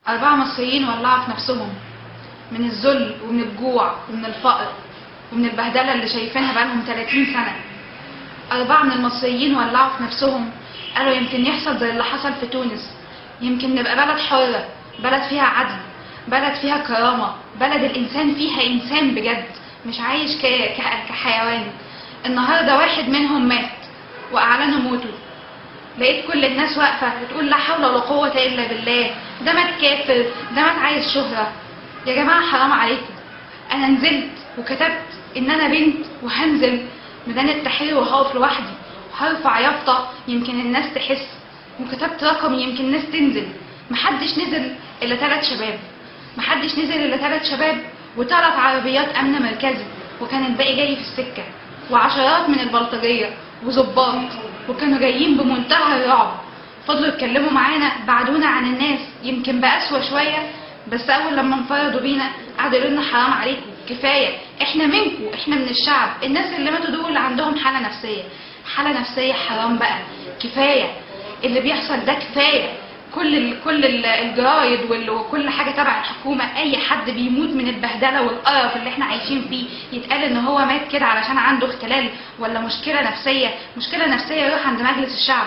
أربعة مصريين ولعوا في نفسهم من الذل ومن الجوع ومن الفقر ومن البهدلة اللي شايفينها بقالهم 30 سنة أربعة من المصريين ولعوا في نفسهم قالوا يمكن يحصل زي اللي حصل في تونس يمكن نبقى بلد حرة بلد فيها عدل بلد فيها كرامة بلد الإنسان فيها إنسان بجد مش عايش ك- ك- كحيوان النهاردة واحد منهم مات وأعلنوا موته لقيت كل الناس واقفة بتقول لا حول ولا قوة إلا بالله ده مات كافر ده مات عايز شهرة يا جماعة حرام عليكم أنا نزلت وكتبت إن أنا بنت وهنزل ميدان التحرير وهقف لوحدي وهرفع يافطة يمكن الناس تحس وكتبت رقم يمكن الناس تنزل محدش نزل إلا ثلاث شباب محدش نزل إلا ثلاث شباب وثلاث عربيات أمن مركزي وكان الباقي جاي في السكة وعشرات من البلطجية وظباط وكانوا جايين بمنتهى الرعب فضلوا يتكلموا معانا بعدونا عن الناس يمكن بأسوأ شوية بس أول لما انفردوا بينا قعدوا يقولوا لنا حرام عليكم كفاية احنا منكم احنا من الشعب الناس اللي ماتوا دول عندهم حالة نفسية حالة نفسية حرام بقى كفاية اللي بيحصل ده كفاية كل ال كل ال- الجرايد وال- وكل حاجه تبع الحكومه اي حد بيموت من البهدله والقرف اللي احنا عايشين فيه يتقال ان هو مات كده علشان عنده اختلال ولا مشكله نفسيه مشكله نفسيه يروح عند مجلس الشعب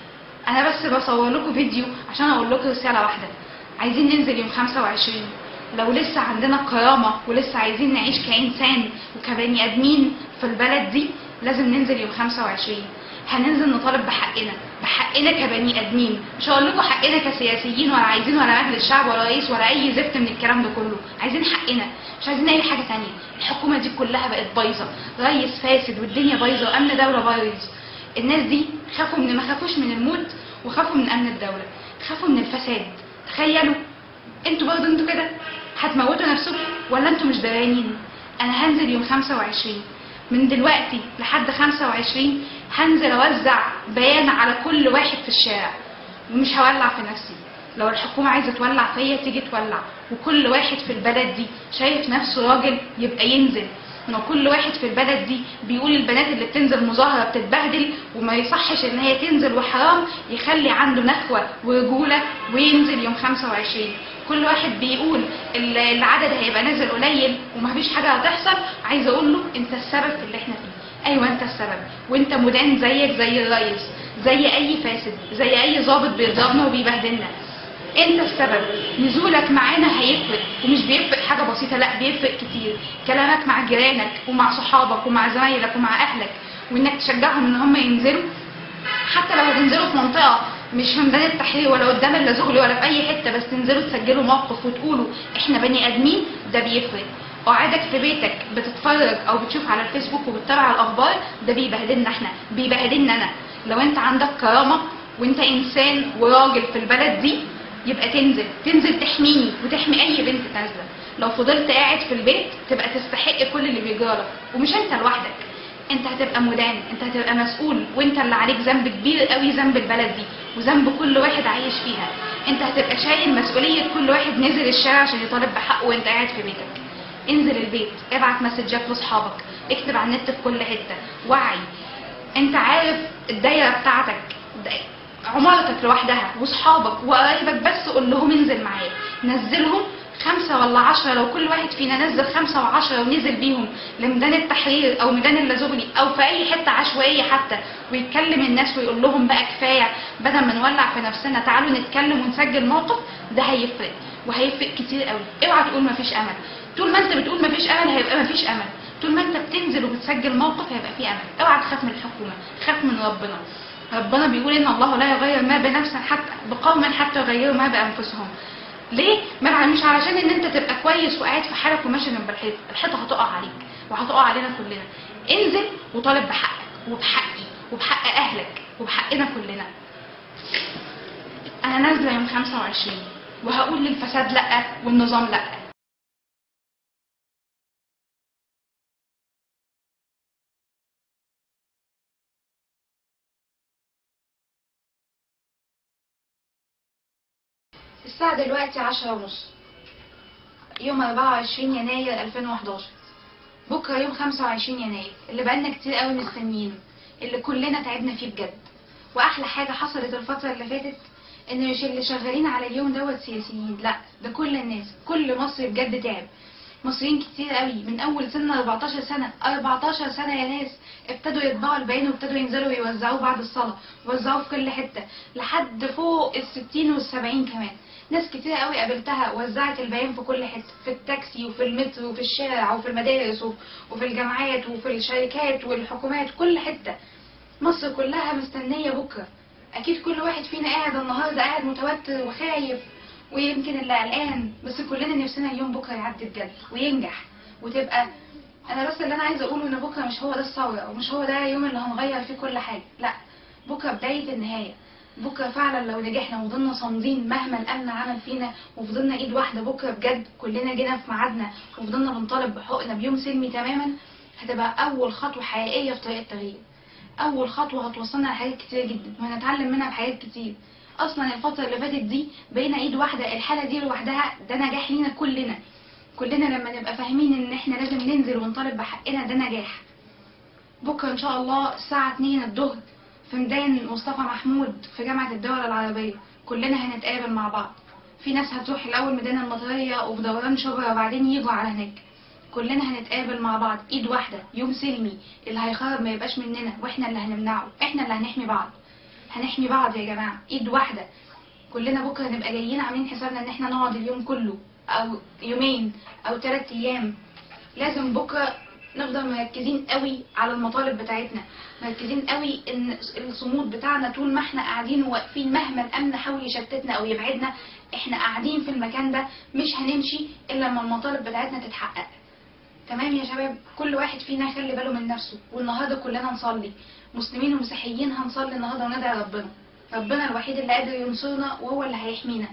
انا بس بصور لكم فيديو عشان اقول لكم رساله واحده عايزين ننزل يوم 25 لو لسه عندنا كرامه ولسه عايزين نعيش كانسان وكبني ادمين في البلد دي لازم ننزل يوم 25 هننزل نطالب بحقنا بحقنا كبني ادمين مش هقول لكم حقنا كسياسيين ولا عايزين ولا مجلس الشعب ولا رئيس ولا اي زفت من الكلام ده كله عايزين حقنا مش عايزين اي حاجه تانية الحكومه دي كلها بقت بايظه رئيس فاسد والدنيا بايظه وامن دوله بايظ الناس دي خافوا من ما خافوش من الموت وخافوا من امن الدوله خافوا من الفساد تخيلوا انتوا برضه انتوا كده هتموتوا نفسكم ولا انتوا مش درانين انا هنزل يوم 25 من دلوقتي لحد 25 هنزل اوزع بيان على كل واحد في الشارع ومش هولع في نفسي لو الحكومة عايزة تولع فيا تيجي تولع وكل واحد في البلد دي شايف نفسه راجل يبقى ينزل لو كل واحد في البلد دي بيقول البنات اللي بتنزل مظاهرة بتتبهدل وما يصحش ان هي تنزل وحرام يخلي عنده نخوة ورجولة وينزل يوم 25 كل واحد بيقول ال- العدد هيبقى نازل قليل ومفيش حاجة هتحصل عايز اقول له انت السبب في اللي احنا فيه ايوه انت السبب وانت مدان زيك زي الريس زي اي فاسد زي اي ضابط بيضربنا وبيبهدلنا انت السبب نزولك معانا هيفرق ومش بيفرق حاجه بسيطه لا بيفرق كتير كلامك مع جيرانك ومع صحابك ومع زمايلك ومع اهلك وانك تشجعهم ان هم ينزلوا حتى لو هتنزلوا في منطقه مش في ميدان التحرير ولا قدام اللازوغلي ولا في اي حته بس تنزلوا تسجلوا موقف وتقولوا احنا بني ادمين ده بيفرق قعدك في بيتك بتتفرج او بتشوف على الفيسبوك وبتتابع الاخبار ده بيبهدلنا احنا بيبهدلنا انا لو انت عندك كرامه وانت انسان وراجل في البلد دي يبقى تنزل تنزل تحميني وتحمي اي بنت نازله لو فضلت قاعد في البيت تبقى تستحق كل اللي بيجرالك ومش انت لوحدك انت هتبقى مدان انت هتبقى مسؤول وانت اللي عليك ذنب كبير قوي ذنب البلد دي وذنب كل واحد عايش فيها انت هتبقى شايل مسؤولية كل واحد نزل الشارع عشان يطالب بحقه وانت قاعد في بيتك انزل البيت ابعت مسجات لاصحابك اكتب على النت في كل حتة وعي انت عارف الدايرة بتاعتك دا- عمارتك لوحدها واصحابك وقرايبك بس قول لهم انزل معايا نزلهم خمسة ولا عشرة لو كل واحد فينا نزل خمسة وعشرة ونزل بيهم لميدان التحرير أو ميدان اللازوغلي أو في أي حتة عشوائية حتى ويتكلم الناس ويقول لهم بقى كفاية بدل ما نولع في نفسنا تعالوا نتكلم ونسجل موقف ده هيفرق وهيفرق كتير قوي اوعى تقول مفيش أمل طول ما أنت بتقول مفيش أمل هيبقى مفيش أمل طول ما أنت بتنزل وبتسجل موقف هيبقى فيه أمل اوعى تخاف من الحكومة خاف من ربنا ربنا بيقول ان الله لا يغير ما بنفس حتى بقوم حتى يغيروا ما بانفسهم ليه ما مش علشان ان انت تبقى كويس وقاعد في حالك وماشي جنب الحيط الحيطه هتقع عليك وهتقع علينا كلنا انزل وطالب بحقك وبحقي وبحق اهلك وبحقنا كلنا انا نازله يوم 25 وهقول للفساد لا والنظام لا الساعة دلوقتي عشرة ونص يوم 24 يناير 2011 بكرة يوم 25 يناير اللي بقالنا كتير قوي مستنيينه اللي كلنا تعبنا فيه بجد واحلى حاجة حصلت الفترة اللي فاتت ان مش اللي شغالين على اليوم دوت سياسيين لا ده كل الناس كل مصر بجد تعب مصريين كتير قوي من اول سن 14 سنه 14 سنه يا ناس ابتدوا يطبعوا البيان وابتدوا ينزلوا يوزعوه بعد الصلاه وزعوه في كل حته لحد فوق ال 60 وال 70 كمان ناس كتير قوي قابلتها وزعت البيان في كل حته في التاكسي وفي المترو وفي الشارع وفي المدارس وف- وفي الجامعات وفي الشركات والحكومات كل حته مصر كلها مستنيه بكره اكيد كل واحد فينا قاعد النهارده قاعد متوتر وخايف ويمكن اللي قلقان بس كلنا نفسنا اليوم بكره يعدي بجد وينجح وتبقى انا بس اللي انا عايزه اقوله ان بكره مش هو ده الثوره ومش هو ده اليوم اللي هنغير فيه كل حاجه لا بكره بدايه النهايه بكره فعلا لو نجحنا وفضلنا صامدين مهما الامن عمل فينا وفضلنا ايد واحده بكره بجد كلنا جينا في ميعادنا وفضلنا بنطالب بحقوقنا بيوم سلمي تماما هتبقى اول خطوه حقيقيه في طريق التغيير اول خطوه هتوصلنا لحاجات كتير جدا وهنتعلم منها بحاجات كتير اصلا الفتره اللي فاتت دي بقينا ايد واحده الحاله دي لوحدها ده نجاح لينا كلنا كلنا لما نبقى فاهمين ان احنا لازم ننزل ونطالب بحقنا ده نجاح بكره ان شاء الله الساعه 2 الظهر في ميدان مصطفى محمود في جامعه الدول العربيه كلنا هنتقابل مع بعض في ناس هتروح الاول ميدان المطريه وفي دوران شبرا وبعدين يجوا على هناك كلنا هنتقابل مع بعض ايد واحده يوم سلمي اللي هيخرب ما يبقاش مننا واحنا اللي هنمنعه احنا اللي هنحمي بعض هنحمي بعض يا جماعه ايد واحده كلنا بكره نبقى جايين عاملين حسابنا ان احنا نقعد اليوم كله او يومين او ثلاث ايام لازم بكره نفضل مركزين قوي على المطالب بتاعتنا مركزين قوي ان الصمود بتاعنا طول ما احنا قاعدين واقفين مهما الامن حاول يشتتنا او يبعدنا احنا قاعدين في المكان ده مش هنمشي الا لما المطالب بتاعتنا تتحقق تمام يا شباب كل واحد فينا يخلي باله من نفسه والنهارده كلنا نصلي مسلمين ومسيحيين هنصلي النهارده وندعي ربنا ربنا الوحيد اللي قادر ينصرنا وهو اللي هيحمينا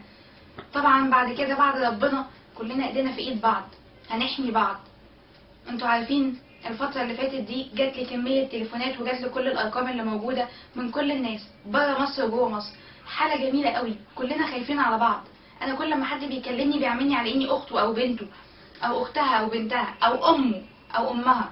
طبعا بعد كده بعد ربنا كلنا ايدينا في ايد بعض هنحمي بعض انتوا عارفين الفترة اللي فاتت دي جات لي كمية تليفونات وجات لي كل الأرقام اللي موجودة من كل الناس بره مصر وجوه مصر حالة جميلة قوي كلنا خايفين على بعض أنا كل ما حد بيكلمني بيعاملني على إني أخته أو بنته أو أختها أو بنتها أو أمه أو أمها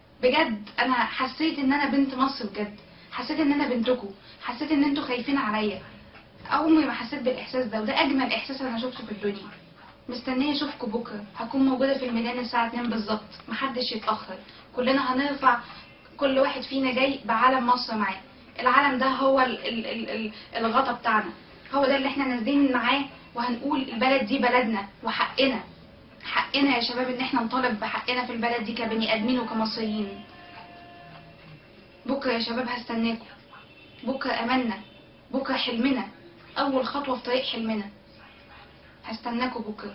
بجد أنا حسيت إن أنا بنت مصر بجد حسيت إن أنا بنتكم حسيت إن أنتوا خايفين عليا عمري ما حسيت بالإحساس ده وده أجمل إحساس أنا شفته في الدنيا مستنيه اشوفكم بكره هكون موجوده في الميدان الساعه 2 بالظبط محدش يتاخر كلنا هنرفع كل واحد فينا جاي بعلم مصر معاه العلم ده هو ال ال ال ال الغطا بتاعنا هو ده اللي احنا نازلين معاه وهنقول البلد دي بلدنا وحقنا حقنا يا شباب ان احنا نطالب بحقنا في البلد دي كبني ادمين وكمصريين بكره يا شباب هستناكم بكره املنا بكره حلمنا اول خطوه في طريق حلمنا هستناكوا بكره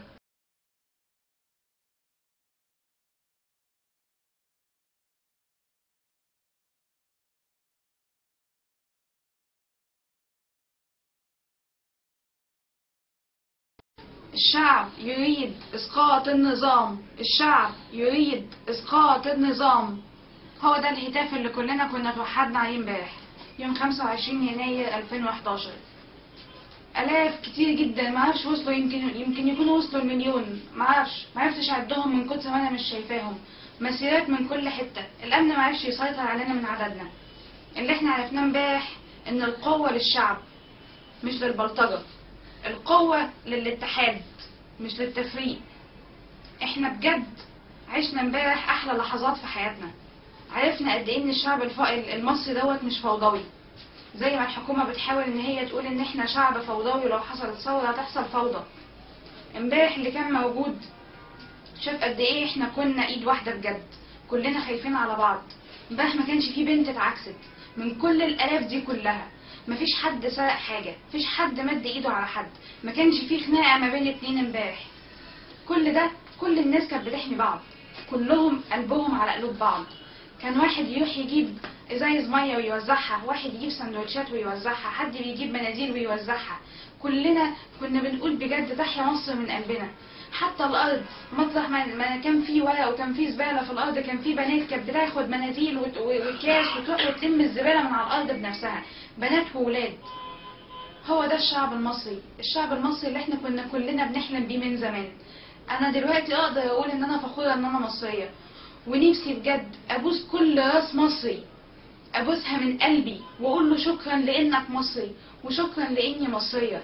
الشعب يريد اسقاط النظام الشعب يريد اسقاط النظام هو ده الهتاف اللي كلنا كنا توحدنا عليه امبارح يوم 25 يناير 2011 الاف كتير جدا ما اعرفش وصلوا يمكن يمكن يكونوا وصلوا المليون ما اعرفش ما عرفتش اعدهم من كتر ما انا مش شايفاهم مسيرات من كل حته الامن ما عرفش يسيطر علينا من عددنا اللي احنا عرفناه امبارح ان القوه للشعب مش للبلطجه القوه للاتحاد مش للتفريق احنا بجد عشنا امبارح احلى لحظات في حياتنا عرفنا قد ايه ان الشعب الف- المصري دوت مش فوضوي زي ما الحكومة بتحاول ان هي تقول ان احنا شعب فوضوي ولو حصلت ثورة هتحصل فوضى امبارح اللي كان موجود شاف قد ايه احنا كنا ايد واحدة بجد كلنا خايفين على بعض امبارح ما كانش في بنت اتعكست من كل الالاف دي كلها مفيش حد سرق حاجة مفيش حد مد ايده على حد ما كانش في خناقة ما بين اتنين امبارح كل ده كل الناس كانت بتحمي بعض كلهم قلبهم على قلوب بعض كان واحد يروح يجيب ازايز ميه ويوزعها واحد يجيب سندوتشات ويوزعها حد بيجيب مناديل ويوزعها كلنا كنا بنقول بجد تحيا مصر من قلبنا حتى الارض مطرح ما ما كان فيه ورق وكان فيه زباله في الارض كان فيه بنات كانت بتاخد مناديل وت- و- واكياس وتروح وتلم الزباله من على الارض بنفسها بنات وولاد هو ده الشعب المصري الشعب المصري اللي احنا كنا كلنا بنحلم بيه من زمان انا دلوقتي اقدر اقول ان انا فخوره ان انا مصريه ونفسي بجد ابوس كل راس مصري ابوسها من قلبي واقول له شكرا لانك مصري وشكرا لاني مصريه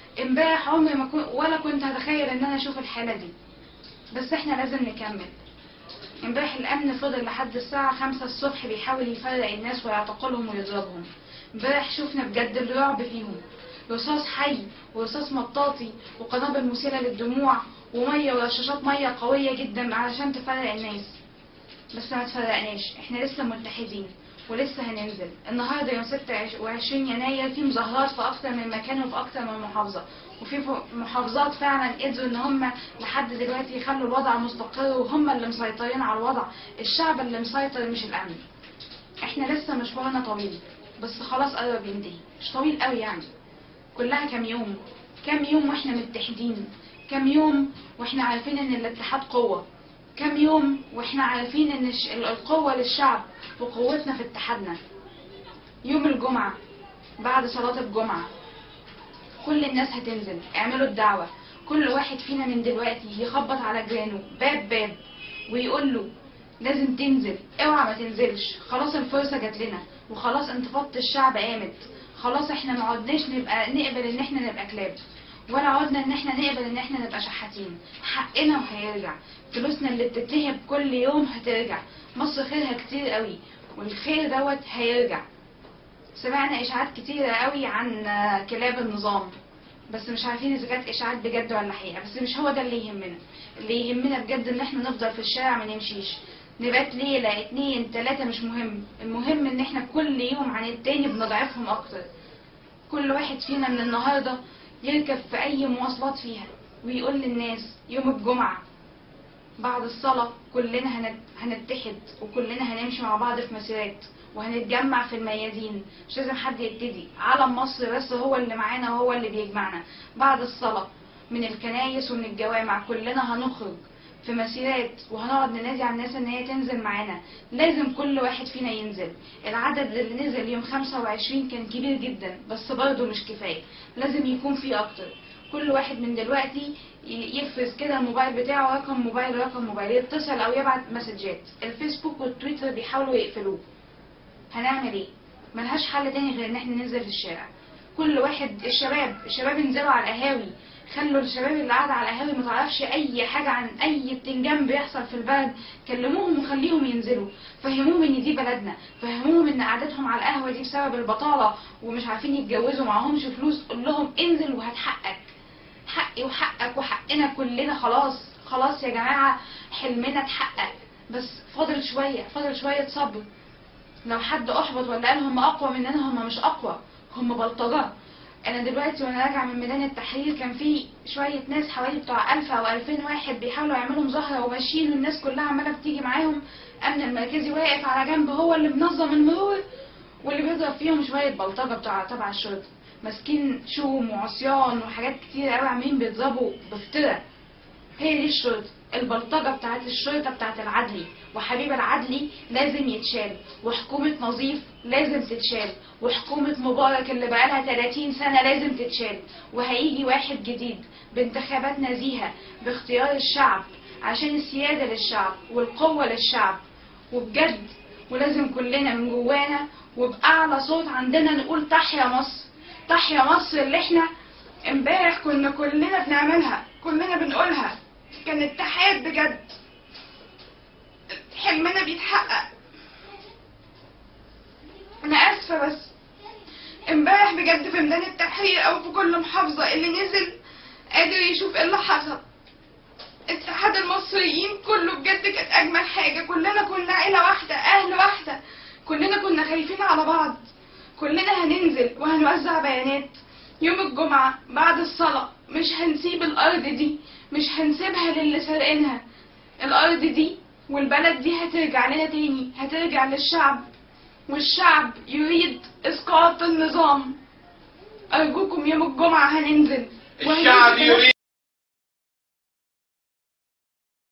امبارح عمري ما كنت ولا كنت هتخيل ان انا اشوف الحالة دي بس احنا لازم نكمل امبارح الامن فضل لحد الساعة خمسة الصبح بيحاول يفرق الناس ويعتقلهم ويضربهم امبارح شفنا بجد الرعب فيهم رصاص حي ورصاص مطاطي وقنابل مسيلة للدموع ومية ورشاشات مية قوية جدا علشان تفرق الناس بس ما تفرقناش احنا لسه متحدين ولسه هننزل النهارده يوم 26 يناير في مظاهرات في اكتر من مكان وفي اكتر من محافظه وفي ف- محافظات فعلا قدروا ان هم لحد دلوقتي يخلوا الوضع مستقر وهم اللي مسيطرين على الوضع الشعب اللي مسيطر مش الامن احنا لسه مشوارنا طويل بس خلاص قرب ينتهي مش طويل قوي يعني كلها كام يوم كام يوم واحنا متحدين كام يوم واحنا عارفين ان الاتحاد قوة كام يوم واحنا عارفين ان الش- القوة للشعب وقوتنا في اتحادنا يوم الجمعة بعد صلاة الجمعة كل الناس هتنزل اعملوا الدعوة كل واحد فينا من دلوقتي يخبط على جيرانه باب باب ويقول له لازم تنزل اوعى ما تنزلش خلاص الفرصة جات لنا وخلاص انتفاضة الشعب قامت خلاص احنا ما عدناش نبقى نقبل ان احنا نبقى كلاب ولا عدنا ان احنا نقبل ان احنا نبقى شحاتين حقنا وهيرجع فلوسنا اللي بتتهب كل يوم هترجع مصر خيرها كتير قوي والخير دوت هيرجع سمعنا اشاعات كتيرة قوي عن آه، كلاب النظام بس مش عارفين اذا كانت اشاعات بجد ولا حقيقة بس مش هو ده اللي يهمنا اللي يهمنا بجد ان احنا نفضل في الشارع ما نمشيش نبات ليلة اتنين تلاتة مش مهم المهم ان احنا كل يوم عن التاني بنضعفهم اكتر كل واحد فينا من النهاردة يركب في اي مواصلات فيها ويقول للناس يوم الجمعة بعد الصلاة كلنا هنت... هنتحد وكلنا هنمشي مع بعض في مسيرات وهنتجمع في الميادين مش لازم حد يبتدي علم مصر بس هو اللي معانا وهو اللي بيجمعنا بعد الصلاة من الكنايس ومن الجوامع كلنا هنخرج في مسيرات وهنقعد ننادي على الناس ان هي تنزل معانا لازم كل واحد فينا ينزل العدد اللي نزل يوم 25 كان كبير جدا بس برضه مش كفاية لازم يكون في اكتر كل واحد من دلوقتي ي- يفرز كده الموبايل بتاعه رقم موبايل رقم موبايل يتصل او يبعت مسجات الفيسبوك والتويتر بيحاولوا يقفلوه هنعمل ايه ملهاش حل تاني غير ان احنا ننزل في الشارع كل واحد الشباب الشباب ينزلوا على القهاوي خلوا الشباب اللي قاعده على القهاوي ما تعرفش اي حاجه عن اي بتنجان بيحصل في البلد كلموهم وخليهم ينزلوا فهموهم ان دي بلدنا فهموهم ان قعدتهم على القهوه دي بسبب البطاله ومش عارفين يتجوزوا معهمش فلوس قول لهم انزل وهتحقق حقي وحقك وحقنا كلنا خلاص خلاص يا جماعه حلمنا اتحقق بس فاضل شويه فاضل شويه صبر لو حد احبط ولا قال هم اقوى مننا هم مش اقوى هم بلطجة انا دلوقتي وانا راجعه من ميدان التحرير كان في شويه ناس حوالي بتوع 1000 او 2000 واحد بيحاولوا يعملوا مظاهره وماشيين والناس كلها عماله بتيجي معاهم امن المركزي واقف على جنب هو اللي منظم المرور واللي بيضرب فيهم شويه بلطجه بتوع تبع الشرطه ماسكين شوم وعصيان وحاجات كتير قوي عاملين بيضربوا بفتره هي دي الشرطة البلطجة بتاعت الشرطة بتاعت العدلي وحبيب العدلي لازم يتشال وحكومة نظيف لازم تتشال وحكومة مبارك اللي بقالها 30 سنة لازم تتشال وهيجي واحد جديد بانتخابات نزيهة باختيار الشعب عشان السيادة للشعب والقوة للشعب وبجد ولازم كلنا من جوانا وبأعلى صوت عندنا نقول تحيا مصر تحيا مصر اللي احنا امبارح كنا كلنا بنعملها كلنا بنقولها كان اتحاد بجد حلمنا بيتحقق انا اسفه بس امبارح بجد في ميدان التحرير او في كل محافظه اللي نزل قادر يشوف ايه اللي حصل اتحاد المصريين كله بجد كانت اجمل حاجه كلنا كنا عيله واحده اهل واحده كلنا كنا خايفين على بعض كلنا هننزل وهنوزع بيانات يوم الجمعة بعد الصلاة مش هنسيب الأرض دي مش هنسيبها للي سارقينها الأرض دي والبلد دي هترجع لنا تاني هترجع للشعب والشعب يريد إسقاط النظام أرجوكم يوم الجمعة هننزل الشعب وهننزل يريد